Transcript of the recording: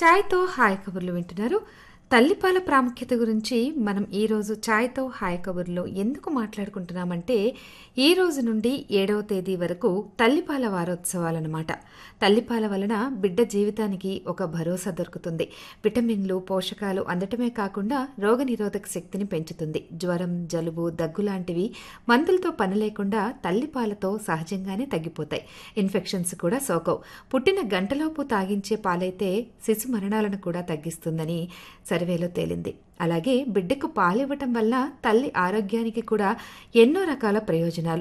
ఛాయ్తో hi కబుర్లు వింటున్నారు తల్లిపాల ప్రాముఖ్యత గురించి మనం ఈరోజు ఛాయ్తో హాయ్ కబుర్లో ఎందుకు మాట్లాడుకుంటున్నామంటే ఈ రోజు నుండి ఏడవ తేదీ వరకు తల్లిపాల వారోత్సవాలన్నమాట తల్లిపాల వలన బిడ్డ జీవితానికి ఒక భరోసా దొరుకుతుంది విటమిన్లు పోషకాలు అందటమే కాకుండా రోగనిరోధక శక్తిని పెంచుతుంది జ్వరం జలుబు దగ్గు లాంటివి మందులతో పని లేకుండా తల్లిపాలతో సహజంగానే తగ్గిపోతాయి ఇన్ఫెక్షన్స్ కూడా సోకవు పుట్టిన గంటలోపు తాగించే పాలైతే శిశు మరణాలను కూడా తగ్గిస్తుందని సర్వేలో తేలింది అలాగే బిడ్డకు పాలివ్వటం వల్ల తల్లి ఆరోగ్యానికి కూడా ఎన్నో రకాల ప్రయోజనాలు